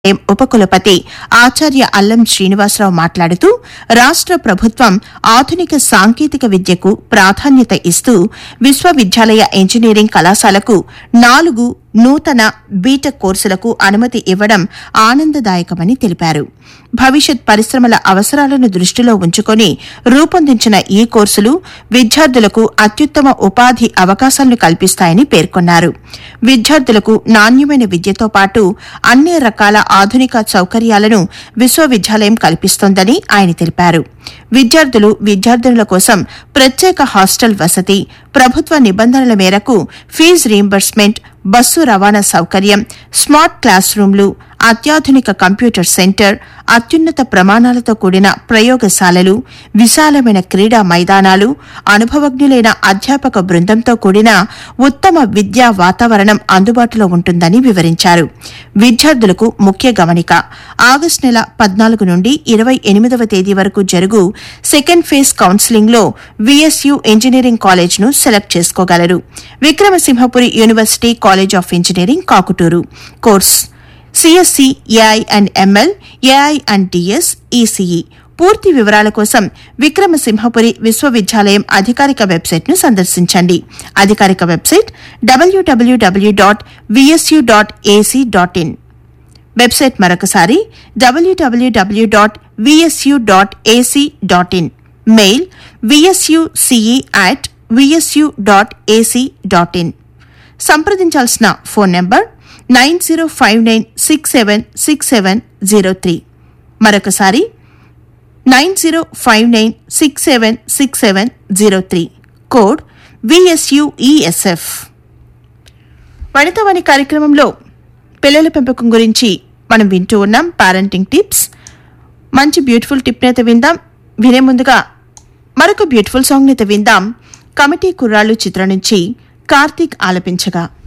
విశ్వవిద్యాలయం ఉపకులపతి ఆచార్య అల్లం శ్రీనివాసరావు మాట్లాడుతూ రాష్ట్ర ప్రభుత్వం ఆధునిక సాంకేతిక విద్యకు ప్రాధాన్యత ఇస్తూ విశ్వవిద్యాలయ ఇంజనీరింగ్ కళాశాలకు నాలుగు నూతన బీటెక్ కోర్సులకు అనుమతి ఇవ్వడం ఆనందదాయకమని తెలిపారు భవిష్యత్ పరిశ్రమల అవసరాలను దృష్టిలో ఉంచుకొని రూపొందించిన ఈ కోర్సులు విద్యార్థులకు అత్యుత్తమ ఉపాధి అవకాశాలను కల్పిస్తాయని పేర్కొన్నారు విద్యార్థులకు నాణ్యమైన విద్యతో పాటు అన్ని రకాల ఆధునిక సౌకర్యాలను విశ్వవిద్యాలయం కల్పిస్తోందని ఆయన తెలిపారు విద్యార్థులు విద్యార్థినుల కోసం ప్రత్యేక హాస్టల్ వసతి ప్రభుత్వ నిబంధనల మేరకు ఫీజు రీయింబర్స్మెంట్ బస్సు రవాణా సౌకర్యం స్మార్ట్ క్లాస్ రూమ్లు అత్యాధునిక కంప్యూటర్ సెంటర్ అత్యున్నత ప్రమాణాలతో కూడిన ప్రయోగశాలలు విశాలమైన క్రీడా మైదానాలు అనుభవజ్ఞులైన అధ్యాపక బృందంతో కూడిన ఉత్తమ విద్యా వాతావరణం అందుబాటులో ఉంటుందని వివరించారు విద్యార్థులకు ముఖ్య గమనిక ఆగస్టు నెల పద్నాలుగు నుండి ఇరవై ఎనిమిదవ తేదీ వరకు జరుగు సెకండ్ ఫేజ్ కౌన్సిలింగ్ లో విఎస్యు ఇంజనీరింగ్ కాలేజ్ ను సెలెక్ట్ చేసుకోగలరు Vikramasimhapuri university college of engineering Kakuturu course CSC AI and ML AI and DS ECE పూర్తి వివరాల కోసం విక్రమసింహపురి విశ్వవిద్యాలయం అధికారిక వెబ్సైట్ను సందర్శించండి అధికారిక website WWW dot VSU dot AC dot in website మరొకసారి WWW dot VSU dot AC dot in mail VSUCE at VSU dot AC dot in సంప్రదించాల్సిన phone number nine zero five nine six seven six seven zero three మరొకసారి nine zero five nine six seven six seven zero three code VSUESF Vanitavani కార్యక్రమంలో పిల్లల పెంపకం గురించి మనం వింటూ ఉన్నాం parenting tips మంచి బ్యూటిఫుల్ టిప్ అయితే విందాం వినే ముందుగా మరొక బ్యూటిఫుల్ సాంగ్ అయితే విందాం కమిటీ కుర్రాళ్ళు చిత్రం నుంచి కార్తీక్ ఆలపించగా